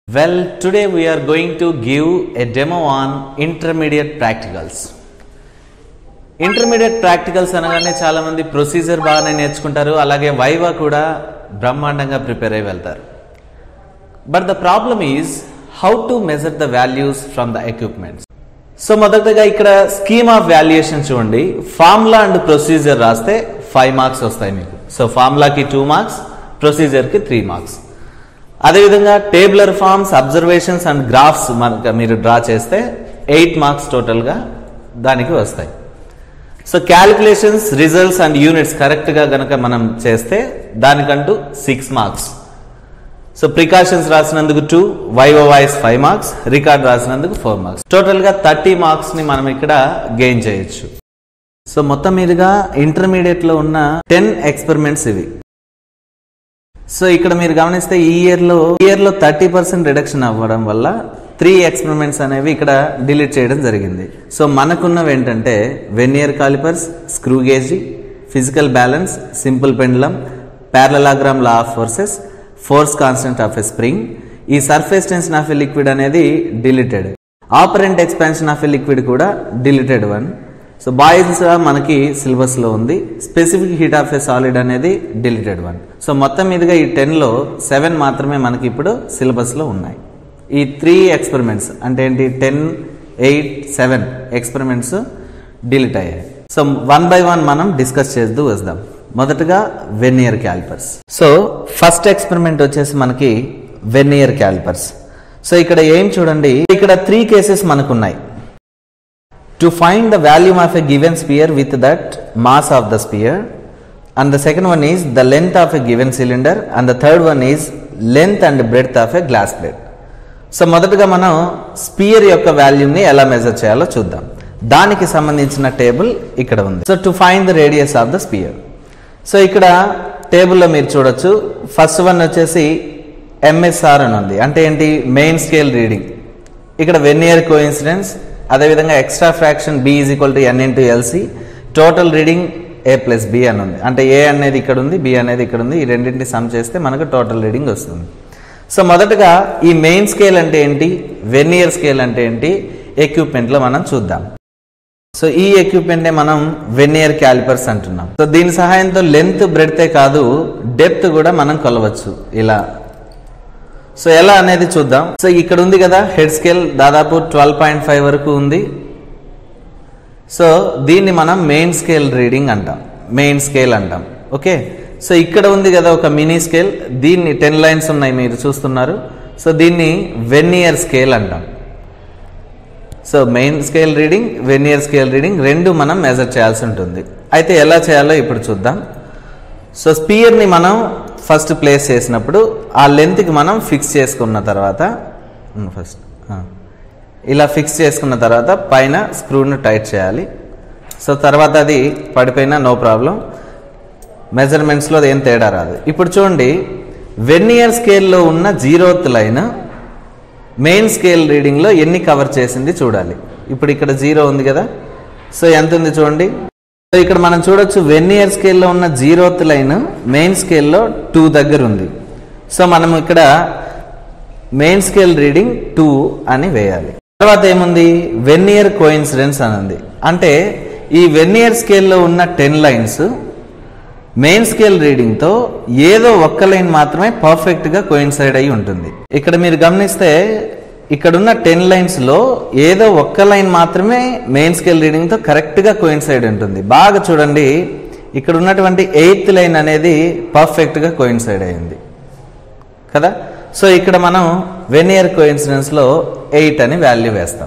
Well, today we are going to give a demo on intermediate practicals. Intermediate practicals అనగానే చాలా మంది procedure బాగానే నేర్చుకుంటారు అలాగే వైవా కూడా బ్రహ్మాండంగా ప్రిపేర్ అయి వెళ్తారు but the problem is how to measure the values from the equipments so మొదటగా ఇక్కడ స్కీమ్ ఆఫ్ వాల్యుయేషన్ చూడండి ఫార్ములా అండ్ ప్రొసీజర్ రాస్తే ఫైవ్ మార్క్స్ వస్తాయి మీకు సో ఫార్ములాకి టూ మార్క్స్ ప్రొసీజర్కి త్రీ మార్క్స్ అదేవిధంగా tabular forms observations and graphs మనకు మీరు డ్రా చేస్తే ఎయిట్ మార్క్స్ టోటల్గా దానికి వస్తాయి so calculations results and units కరెక్ట్గా గనక మనం చేస్తే దానికంటూ సిక్స్ మార్క్స్ సో ప్రికాషన్స్ రాసినందుకు two vivo voice five marks record రాసినందుకు ఫోర్ మార్క్స్ టోటల్గా థర్టీ మార్క్స్ని మనం ఇక్కడ గెయిన్ చేయొచ్చు సో మొత్తం మీదుగా ఇంటర్మీడియట్లో ఉన్న టెన్ ఎక్స్పెరిమెంట్స్ ఇవి సో ఇక్కడ మీరు గమనిస్తే ఈ ఇయర్లో ఈ ఇయర్లో థర్టీ పర్సెంట్ రిడక్షన్ అవ్వడం వల్ల త్రీ ఎక్స్పెరిమెంట్స్ అనేవి ఇక్కడ డిలీట్ చేయడం జరిగింది సో మనకున్నవి ఏంటంటే vernier callipers screw gauge physical balance simple pendulum parallelogram law of forces force constant of a spring ఈ surface tension of a liquid అనేది deleted apparent expansion of a liquid కూడా deleted one so Boyle's మనకి syllabus లో ఉంది specific heat of a solid అనేది deleted one so మొత్తం మీదుగా ఈ టెన్ లో సెవెన్ మాత్రమే మనకి ఇప్పుడు సిలబస్ లో ఉన్నాయి ఈ త్రీ ఎక్స్పెరిమెంట్స్ అంటే ఏంటి ten eight seven experiments delete అయ్యాయి సో వన్ బై వన్ మనం డిస్కస్ చేస్తూ వస్తాం మొదటగా vernier callipers so first experiment వచ్చేసి మనకి వెనియర్ క్యాలిపర్స్ సో ఇక్కడ ఏం చూడండి ఇక్కడ త్రీ కేసెస్ మనకున్నాయి to find the volume of a given sphere with that mass of the sphere and the second one is the length of a given cylinder and the third one is length and breadth of a glass plate so మొదటగా మనం spear యొక్క వాల్యూమ్ని ఎలా measure చేయాలో చూద్దాం దానికి సంబంధించిన table ఇక్కడ ఉంది so to find the radius of the sphere so ఇక్కడ టేబుల్లో మీరు చూడొచ్చు ఫస్ట్ వన్ వచ్చేసి ఎంఎస్ఆర్ అని ఉంది అంటే ఏంటి మెయిన్ స్కేల్ రీడింగ్ ఇక్కడ వెనియర్ కోఇన్సిడెన్స్ అదేవిధంగా extra fraction B is equal to N into LC total reading A plus B అని ఉంది అంటే ఏ అనేది ఇక్కడ ఉంది బి అనేది ఇక్కడ ఉంది ఈ రెండింటిని సమ్ చేస్తే మనకు టోటల్ రీడింగ్ వస్తుంది సో మొదటగా ఈ మెయిన్ స్కేల్ అంటే ఏంటి వెనియర్ స్కేల్ అంటే ఏంటి ఎక్విప్మెంట్లో మనం చూద్దాం సో ఈ ఎక్విప్మెంటే మనం వెనియర్ క్యాలిపర్స్ అంటున్నాం సో దీని సహాయంతో లెంత్ బ్రెడ్తే కాదు డెప్త్ కూడా మనం కొలవచ్చు ఇలా సో ఎలా అనేది చూద్దాం సో ఇక్కడ ఉంది కదా హెడ్ స్కేల్ దాదాపు ట్వెల్వ్ పాయింట్ ఫైవ్ వరకు ఉంది సో దీన్ని మనం మెయిన్ స్కేల్ రీడింగ్ అంటాం మెయిన్ స్కేల్ అంటాం ఓకే సో ఇక్కడ ఉంది కదా ఒక మినీ స్కేల్ దీన్ని టెన్ లైన్స్ ఉన్నాయి మీరు చూస్తున్నారు సో దీన్ని వెనియర్ స్కేల్ అంటాం so main scale reading vernier scale reading రెండు మనం మెజర్ చేయాల్సి ఉంటుంది అయితే ఎలా చేయాలో ఇప్పుడు చూద్దాం సో స్పియర్ని మనం ఫస్ట్ ప్లేస్ చేసినప్పుడు ఆ లెంత్కి మనం ఫిక్స్ చేసుకున్న తర్వాత ఫస్ట్ ఇలా ఫిక్స్ చేసుకున్న తర్వాత పైన స్క్రూను టైట్ చేయాలి సో తర్వాత అది పడిపోయినా నో ప్రాబ్లం మెజర్మెంట్స్లో ఏం తేడా రాదు ఇప్పుడు చూడండి వెనియర్ స్కేల్లో ఉన్న జీరోత్ లైన్ మెయిన్ స్కేల్ రీడింగ్లో ఎన్ని కవర్ చేసింది చూడాలి ఇప్పుడు ఇక్కడ జీరో ఉంది కదా సో ఎంత ఉంది చూడండి సో ఇక్కడ మనం చూడొచ్చు వెనియర్ స్కేల్లో ఉన్న జీరోత్ లైన్ మెయిన్ స్కేల్లో టూ దగ్గర ఉంది సో మనం ఇక్కడ మెయిన్ స్కేల్ రీడింగ్ టూ అని వేయాలి తర్వాత ఏముంది వెనియర్ కోయిన్సిడెన్స్ అని ఉంది అంటే ఈ వెనియర్ స్కేల్లో ఉన్న టెన్ లైన్స్ మెయిన్ స్కేల్ రీడింగ్తో ఏదో ఒక్క లైన్ మాత్రమే పర్ఫెక్ట్గా కోయిన్సైడ్ అయి ఉంటుంది ఇక్కడ మీరు గమనిస్తే ఇక్కడున్న టెన్ లైన్స్లో ఏదో ఒక్క లైన్ మాత్రమే మెయిన్ స్కేల్ రీడింగ్తో కరెక్ట్గా కోయిన్సైడ్ ఉంటుంది బాగా చూడండి ఇక్కడ ఉన్నటువంటి ఎయిత్ లైన్ అనేది పర్ఫెక్ట్గా కోయిన్సైడ్ అయింది కదా సో ఇక్కడ మనం వెనియర్ కోయిన్సిడెన్స్లో ఎయిట్ అని వాల్యూ వేస్తాం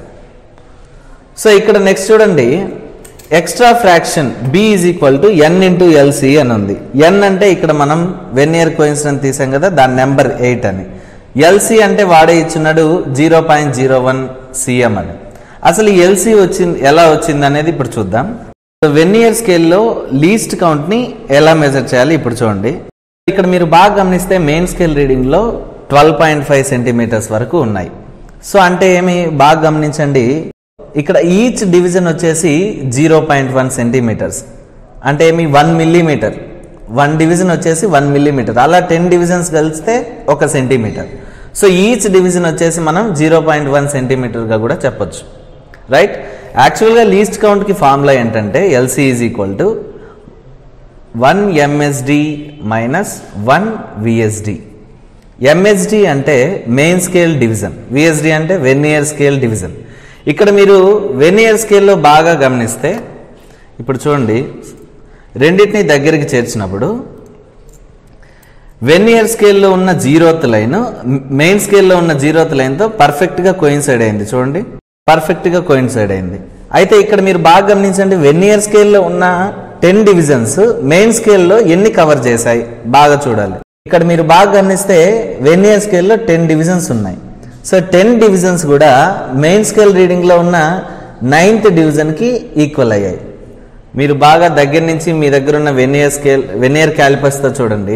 సో ఇక్కడ నెక్స్ట్ చూడండి extra fraction B is equal to N into LC అని ఉంది ఎన్ అంటే ఇక్కడ మనం వెనియర్ కోయిన్సిడెన్స్ తీసాం కదా దాని నెంబర్ ఎయిట్ అని ఎల్సి అంటే వాడే ఇచ్చినాడు zero point zero one cm అని అసలు ఎల్సి వచ్చింది ఎలా వచ్చింది అనేది ఇప్పుడు చూద్దాం వెనియర్ స్కేల్లో లీస్ట్ కౌంట్ని ఎలా మెజర్ చేయాలి ఇప్పుడు చూడండి ఇక్కడ మీరు బాగా గమనిస్తే మెయిన్ స్కేల్ రీడింగ్లో ట్వెల్వ్ పాయింట్ ఫైవ్ సెంటీమీటర్స్ వరకు ఉన్నాయి సో అంటే ఏమి బాగా గమనించండి ఇక్కడ ఈచ్ డివిజన్ వచ్చేసి జీరో పాయింట్ వన్ సెంటీమీటర్స్ అంటే ఏమి వన్ మిల్లీమీటర్ వన్ డివిజన్ వచ్చేసి వన్ మిల్లీమీటర్ అలా టెన్ డివిజన్స్ కలిస్తే ఒక సెంటీమీటర్ సో ఈచ్ డివిజన్ వచ్చేసి మనం జీరో పాయింట్ వన్ సెంటీమీటర్గా కూడా చెప్పొచ్చు రైట్ యాక్చువల్గా లీస్ట్ కౌంట్కి ఫార్ములా ఏంటంటే LC is equal to one MSD minus one VSD MSD అంటే మెయిన్ స్కేల్ డివిజన్ విఎస్డి అంటే వెనియర్ స్కేల్ డివిజన్ ఇక్కడ మీరు వెనియర్ స్కేల్లో బాగా గమనిస్తే ఇప్పుడు చూడండి రెండింటిని దగ్గరికి చేర్చినప్పుడు వెనియర్ స్కేల్లో ఉన్న జీరోత్ లైన్ మెయిన్ స్కేల్లో ఉన్న జీరోత్ లైన్తో పర్ఫెక్ట్గా కోయిన్సైడ్ అయింది చూడండి పర్ఫెక్ట్గా కోయిన్సైడ్ అయింది అయితే ఇక్కడ మీరు బాగా గమనించండి వెనియర్ స్కేల్లో ఉన్న టెన్ డివిజన్స్ మెయిన్ స్కేల్లో ఎన్ని కవర్ చేశాయి బాగా చూడాలి ఇక్కడ మీరు బాగా గమనిస్తే వెనియర్ స్కేల్లో టెన్ డివిజన్స్ ఉన్నాయి సో టెన్ డివిజన్స్ కూడా మెయిన్ స్కేల్ రీడింగ్లో ఉన్న నైన్త్ డివిజన్కి ఈక్వల్ అయ్యాయి మీరు బాగా దగ్గర నుంచి మీ దగ్గర ఉన్న వెనియర్ స్కేల్ వెనియర్ క్యాలిపర్స్తో చూడండి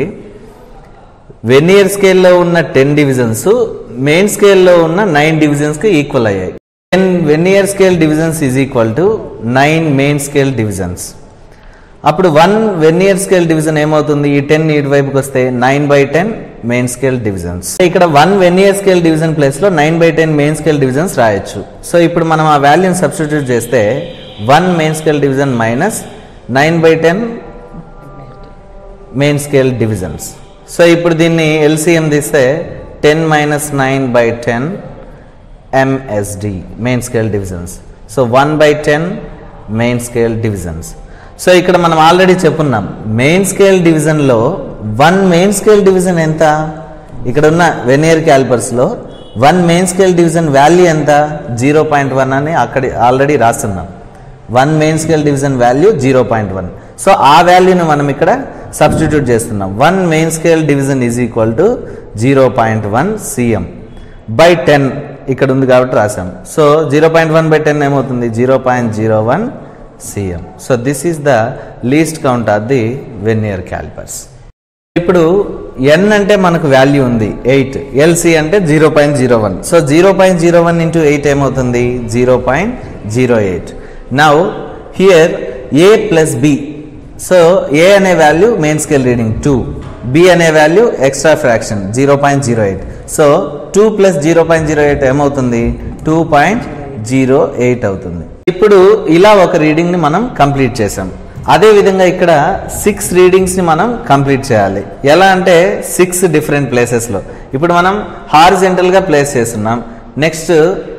వెనియర్ స్కేల్లో ఉన్న టెన్ డివిజన్స్ మెయిన్ స్కేల్లో ఉన్న నైన్ డివిజన్స్కి ఈక్వల్ అయ్యాయి ten vernier scale divisions is equal to nine main scale divisions అప్పుడు వన్ వెనియర్ స్కేల్ డివిజన్ ఏమవుతుంది ఈ టెన్ ఇటు వైపుకి వస్తే nine by ten main scale divisions ఇక్కడ one vernier scale division place లో nine by ten main scale divisions రాయొచ్చు so ఇప్పుడు మనం ఆ వాల్యూని సబ్స్టిట్యూట్ చేస్తే one main scale division minus nine by ten main scale divisions so ఇప్పుడు దీన్ని ఎల్సిఎం తీస్తే ten minus nine by ten MSD main scale divisions so one by ten main scale divisions so ఇక్కడ మనం already చెప్పున్నాం main scale డివిజన్లో one main scale division ఎంత ఇక్కడ ఉన్న వెనియర్ క్యాలిపర్స్లో one main scale division value ఎంత జీరో పాయింట్ వన్ అని అక్కడ ఆల్రెడీ రాస్తున్నాం one main scale division value zero point one so ఆ వాల్యూని మనం ఇక్కడ సబ్స్టిట్యూట్ చేస్తున్నాం one main scale division is equal to zero point one cm by ten ఇక్కడ ఉంది కాబట్టి రాసాం so zero point one by ten ఏమవుతుంది zero point zero one cm so this is the least count of the vernier calipers ఇప్పుడు n అంటే మనకు value ఉంది eight LC అంటే zero point zero one so zero point zero one into eight ఏమవుతుంది zero point zero eight now here A plus B so A అనే value main scale reading two B అనే value extra fraction zero point zero eight so two plus zero point zero eight ఏమవుతుంది two point zero eight అవుతుంది ఇప్పుడు ఇలా ఒక రీడింగ్ని మనం complete చేసాం అదే విధంగా ఇక్కడ సిక్స్ రీడింగ్స్ని మనం కంప్లీట్ చేయాలి ఎలా అంటే సిక్స్ డిఫరెంట్ ప్లేసెస్లో ఇప్పుడు మనం హారిజెంటల్గా ప్లేస్ చేస్తున్నాం నెక్స్ట్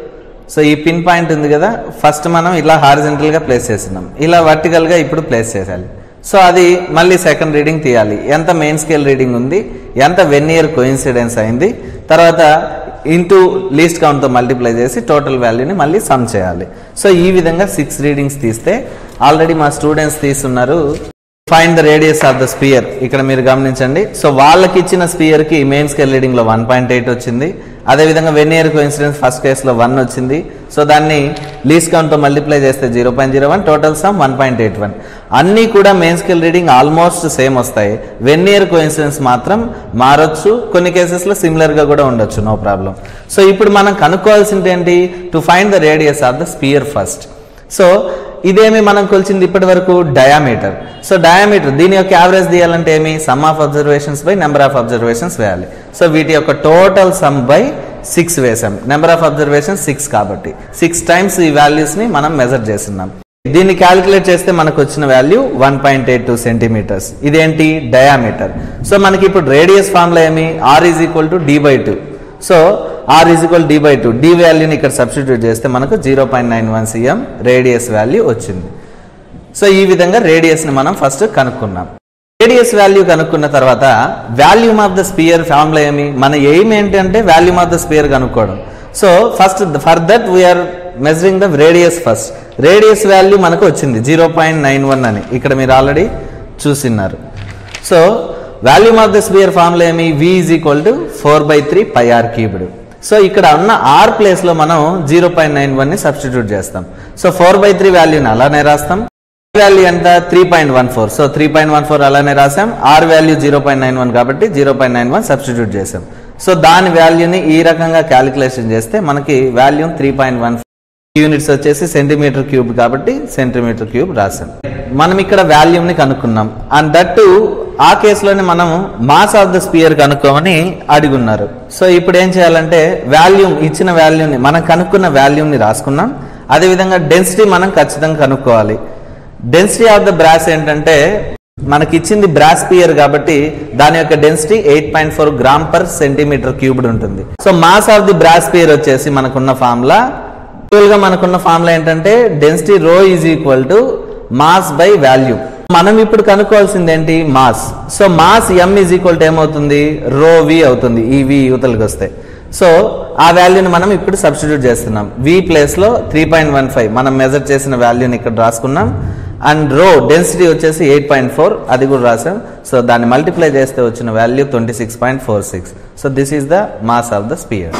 సో ఈ పిన్ పాయింట్ ఉంది కదా ఫస్ట్ మనం ఇలా హారిజెంటల్గా ప్లేస్ చేస్తున్నాం ఇలా వర్టికల్గా ఇప్పుడు ప్లేస్ చేయాలి సో అది మళ్ళీ సెకండ్ రీడింగ్ తీయాలి ఎంత మెయిన్ స్కేల్ రీడింగ్ ఉంది ఎంత వెన్ ఇయర్ కోయిన్సిడెన్స్ అయింది తర్వాత ఇంటూ లీస్ట్ కౌంట్తో మల్టిప్లై చేసి టోటల్ వాల్యూని మళ్ళీ సమ్ చేయాలి సో ఈ విధంగా సిక్స్ రీడింగ్స్ తీస్తే ఆల్రెడీ మా స్టూడెంట్స్ తీస్తున్నారు find the radius of the sphere ఇక్కడ మీరు గమనించండి సో వాళ్ళకి ఇచ్చిన స్పియర్ కి మెయిన్ స్కేల్ రీడింగ్ లో వన్ పాయింట్ ఎయిట్ వచ్చింది అదేవిధంగా వెన్ ఇయర్ కోఇన్సిడెన్స్ ఫస్ట్ కేసులో వన్ వచ్చింది సో దాన్ని లీస్ కౌంట్ తో మల్టిప్లై చేస్తే zero point zero one total sum one point eight one అన్నీ కూడా main scale reading almost same వస్తాయి వెన్ ఇయర్ కోఇన్సిడెన్స్ మాత్రం మారొచ్చు కొన్ని కేసెస్లో సిమిలర్గా కూడా ఉండొచ్చు నో ప్రాబ్లం సో ఇప్పుడు మనం కనుక్కోవాల్సింది ఏంటి to find the radius of the sphere first so ఇదేమి మనం కొలిచింది ఇప్పటి వరకు డయామీటర్ సో డయామీటర్ దీని యొక్క యావరేజ్ తీయాలంటే ఏమి sum of observations by number of observations వేయాలి సో వీటి యొక్క టోటల్ సమ్ బై సిక్స్ వేసాం నెంబర్ ఆఫ్ అబ్జర్వేషన్ సిక్స్ కాబట్టి సిక్స్ టైమ్స్ ఈ వాల్యూస్ని మనం మెజర్ చేస్తున్నాం దీన్ని క్యాలిక్యులేట్ చేస్తే మనకు వచ్చిన value one point eight two centimeters ఇదేంటి డయామీటర్ సో మనకి ఇప్పుడు రేడియస్ ఫార్ములా ఏమి R is equal to D by two so R is equal D by two D వాల్యూని ఇక్కడ సబ్స్టిట్యూట్ చేస్తే మనకు zero point nine one cm radius value వచ్చింది so ఈ విధంగా రేడియస్ని మనం ఫస్ట్ కనుక్కున్నాం రేడియస్ వాల్యూ కనుక్కున్న తర్వాత volume of the sphere formula ఏమి మన ఎయిమ్ ఏంటంటే వాల్యూమ్ ఆఫ్ ద స్పియర్ కనుక్కోవడం so first for that we're measuring the radius first radius value మనకు వచ్చింది జీరో పాయింట్ నైన్ వన్ అని ఇక్కడ మీరు ఆల్రెడీ చూసిన్నారు so volume of the sphere formula ఏమి V is equal to four by three pi R cubed so ఇక్కడ ఉన్న R ప్లేస్లో మనం జీరో పాయింట్ నైన్ వన్ని సబ్స్టిట్యూట్ చేస్తాం సో ఫోర్ బై త్రీ వాల్యూని అలానే రాస్తాం వాల్యూ ఎంత three point one four so three point one four అలానే రాసాం R value zero point nine one కాబట్టి zero point nine one substitute చేసాం సో దాని వాల్యూని ఈ రకంగా క్యాలిక్యులేషన్ చేస్తే మనకి value three point one units వచ్చేసి సెంటీమీటర్ క్యూబ్ కాబట్టి సెంటీమీటర్ క్యూబ్ రాసాం మనం ఇక్కడ వాల్యూమ్ని కనుక్కున్నాం అండ్ దట్ ఆ కేసులోనే మనం మాస్ ఆఫ్ ద స్పియర్ కనుక్కోమని అడుగున్నారు సో ఇప్పుడు ఏం చేయాలంటే వాల్యూమ్ ఇచ్చిన వాల్యూమ్ని మనం కనుక్కున్న వాల్యూమ్ని రాసుకున్నాం అదేవిధంగా డెన్సిటీ మనం ఖచ్చితంగా కనుక్కోవాలి డెన్సిటీ ఆఫ్ ద బ్రాస్ ఏంటంటే మనకి ఇచ్చింది బ్రాస్ పియర్ కాబట్టి దాని యొక్క density eight point four gram per centimeter cubed ఉంటుంది so mass of the brass sphere వచ్చేసి మనకున్న ఫార్ములా గా మనకున్న ఫార్ములా ఏంటంటే density rho is equal to mass by value మనం ఇప్పుడు కనుక్కోవాల్సింది ఏంటి mass so mass M is equal to ఏమవుతుంది రో వి అవుతుంది ఈ వి యువతలకు వస్తే సో ఆ వాల్యూని మనం ఇప్పుడు సబ్స్టిట్యూట్ చేస్తున్నాం వి ప్లేస్ లో త్రీ పాయింట్ వన్ ఫైవ్ మనం మెజర్ చేసిన వాల్యూని ఇక్కడ రాసుకున్నాం అండ్ రో డెన్సిటీ వచ్చేసి ఎయిట్ పాయింట్ ఫోర్ అది కూడా రాసాం సో దాన్ని మల్టిప్లై చేస్తే వచ్చిన value twenty six point four six so this is the mass of the sphere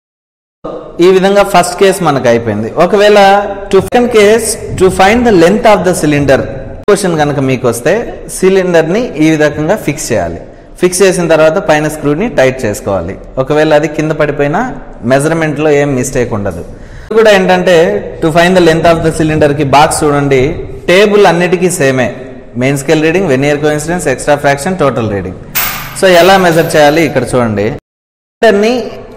ఈ విధంగా ఫస్ట్ కేస్ మనకు అయిపోయింది ఒకవేళ to second case to find the length of the cylinder question కనుక మీకు వస్తే సిలిండర్ ని ఈ విధంగా ఫిక్స్ చేయాలి ఫిక్స్ చేసిన తర్వాత పైన స్క్రూని టైట్ చేసుకోవాలి ఒకవేళ అది కింద పడిపోయినా మెజర్మెంట్ లో ఏం మిస్టేక్ ఉండదు ఇది కూడా ఏంటంటే to find the length of the cylinder కి బాక్స్ చూడండి టేబుల్ అన్నిటికీ సేమే main scale reading vernier coincidence extra fraction total reading so ఎలా మెజర్ చేయాలి ఇక్కడ చూడండి ని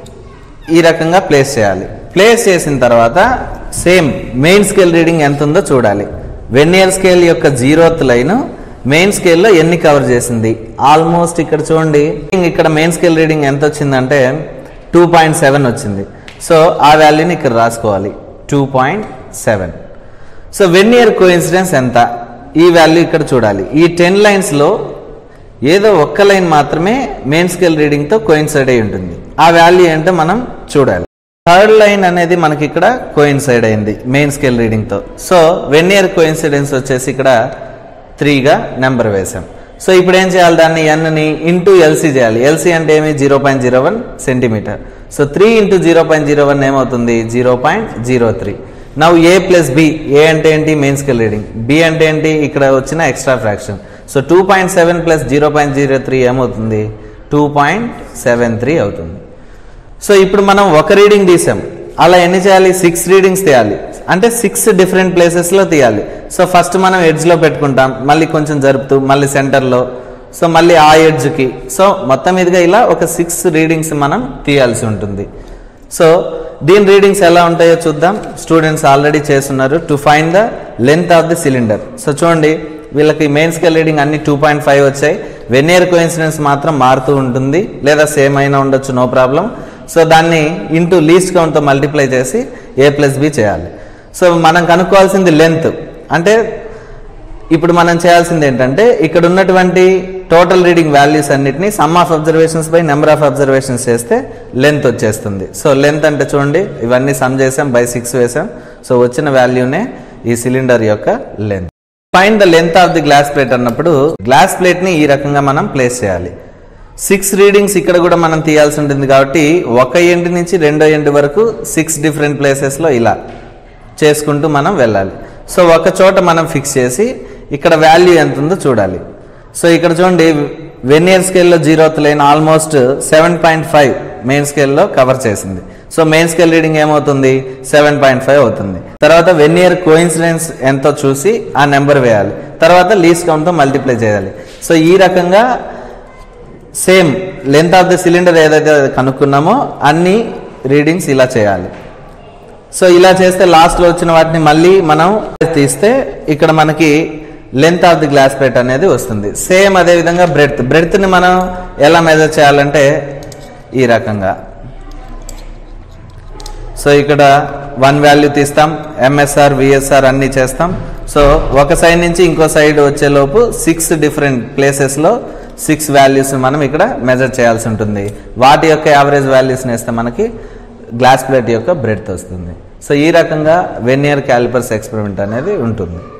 ఈ రకంగా ప్లేస్ చేయాలి ప్లేస్ చేసిన తర్వాత సేమ్ మెయిన్ స్కేల్ రీడింగ్ ఎంత ఉందో చూడాలి వెన్నియర్ స్కేల్ యొక్క జీరోత్ లైన్ మెయిన్ స్కేల్లో ఎన్ని కవర్ చేసింది ఆల్మోస్ట్ ఇక్కడ చూడండి ఇక్కడ మెయిన్ స్కేల్ రీడింగ్ ఎంత వచ్చిందంటే టూ పాయింట్ సెవెన్ వచ్చింది సో ఆ వాల్యూని ఇక్కడ రాసుకోవాలి two point seven so vernier coincidence ఎంత ఈ వాల్యూ ఇక్కడ చూడాలి ఈ టెన్ లైన్స్లో ఏదో ఒక్క లైన్ మాత్రమే మెయిన్ స్కేల్ రీడింగ్ తో కోయిన్సైడ్ అయి ఉంటుంది ఆ వాల్యూ ఏంటో మనం చూడాలి థర్డ్ లైన్ అనేది మనకి ఇక్కడ కోయిన్సైడ్ అయింది మెయిన్ స్కేల్ రీడింగ్ తో సో వెన్ ఇయర్ కోయిన్సిడెన్స్ వచ్చేసి ఇక్కడ త్రీగా నెంబర్ వేసాం సో ఇప్పుడు ఏం చేయాలి దాన్ని ఎన్ ని ఇంటూ ఎల్సీ చేయాలి ఎల్సీ అంటే ఏమి zero point zero one centimeter so three into zero point zero one ఏమవుతుంది zero point zero three now A plus B A అంటే ఏంటి మెయిన్ స్కేల్ రీడింగ్ బి అంటే ఏంటి ఇక్కడ వచ్చిన extra fraction so two point seven plus zero point zero three ఏమవుతుంది two point seven three అవుతుంది so ఇప్పుడు మనం ఒక రీడింగ్ తీసాం అలా ఎన్ని చేయాలి సిక్స్ రీడింగ్స్ తీయాలి అంటే సిక్స్ డిఫరెంట్ ప్లేసెస్లో తీయాలి సో ఫస్ట్ మనం ఎడ్జ్లో పెట్టుకుంటాం మళ్ళీ కొంచెం జరుపుతూ మళ్ళీ సెంటర్లో సో మళ్ళీ ఆ ఎడ్జ్కి సో మొత్తం మీదుగా ఇలా ఒక సిక్స్ రీడింగ్స్ మనం తీయాల్సి ఉంటుంది సో దీని రీడింగ్స్ ఎలా ఉంటాయో చూద్దాం స్టూడెంట్స్ ఆల్రెడీ చేస్తున్నారు to find the length of the cylinder so చూడండి వీళ్ళకి మెయిన్ స్కేల్ రీడింగ్ అన్ని టూ పాయింట్ ఫైవ్ వచ్చాయి వెనియర్ కోఇన్సిడెన్స్ మాత్రం మారుతూ ఉంటుంది లేదా సేమ్ అయినా ఉండొచ్చు నో ప్రాబ్లం సో దాన్ని ఇంటూ లీస్ట్ కౌంట్తో మల్టిప్లై చేసి ఏ ప్లస్ బి చేయాలి సో మనం కనుక్కోవాల్సింది లెంత్ అంటే ఇప్పుడు మనం చేయాల్సింది ఏంటంటే ఇక్కడ ఉన్నటువంటి టోటల్ రీడింగ్ వాల్యూస్ అన్నిటిని sum of observations by number of observations చేస్తే లెంత్ వచ్చేస్తుంది సో లెంత్ అంటే చూడండి ఇవన్నీ సమ్ చేసాం బై సిక్స్ వేసాం సో వచ్చిన వాల్యూనే ఈ సిలిండర్ యొక్క length find the length of the glass plate అన్నప్పుడు గ్లాస్ ప్లేట్ ని ఈ రకంగా మనం ప్లేస్ చేయాలి సిక్స్ రీడింగ్స్ ఇక్కడ కూడా మనం తీయాల్సి ఉంటుంది కాబట్టి ఒక ఎండ్ నుంచి రెండో ఎండ్ వరకు సిక్స్ డిఫరెంట్ ప్లేసెస్ లో ఇలా చేసుకుంటూ మనం వెళ్ళాలి సో ఒక చోట మనం ఫిక్స్ చేసి ఇక్కడ వాల్యూ ఎంత ఉందో చూడాలి సో ఇక్కడ చూడండి వెనియర్ స్కేల్లో zeroth line almost seven point five main స్కేల్లో కవర్ చేసింది సో మెయిన్ స్కేల్ రీడింగ్ ఏమవుతుంది సెవెన్ పాయింట్ ఫైవ్ అవుతుంది తర్వాత వెనియర్ కోయిన్సిడెన్స్ ఎంతో చూసి ఆ నెంబర్ వేయాలి తర్వాత లీస్ట్ కౌంట్తో మల్టిప్లై చేయాలి సో ఈ రకంగా same length of the cylinder ఏదైతే కనుక్కున్నామో అన్ని రీడింగ్స్ ఇలా చేయాలి సో ఇలా చేస్తే లాస్ట్లో వచ్చిన వాటిని మళ్ళీ మనం తీస్తే ఇక్కడ మనకి length of the glass plate అనేది వస్తుంది సేమ్ అదే విధంగా బ్రెడ్త్ బ్రెడ్త్ని మనం ఎలా మెజర్ చేయాలంటే ఈ రకంగా సో ఇక్కడ వన్ వాల్యూ తీస్తాం ఎంఎస్ఆర్ విఎస్ఆర్ అన్ని చేస్తాం సో ఒక సైడ్ నుంచి ఇంకో సైడ్ వచ్చేలోపు సిక్స్ డిఫరెంట్ ప్లేసెస్లో సిక్స్ వాల్యూస్ మనం ఇక్కడ మెజర్ చేయాల్సి ఉంటుంది వాటి యొక్క యావరేజ్ వాల్యూస్ని వేస్తే మనకి గ్లాస్ ప్లేట్ యొక్క బ్రెడ్త్ వస్తుంది సో ఈ రకంగా వెనియర్ క్యాలిపర్స్ ఎక్స్పెరిమెంట్ అనేది ఉంటుంది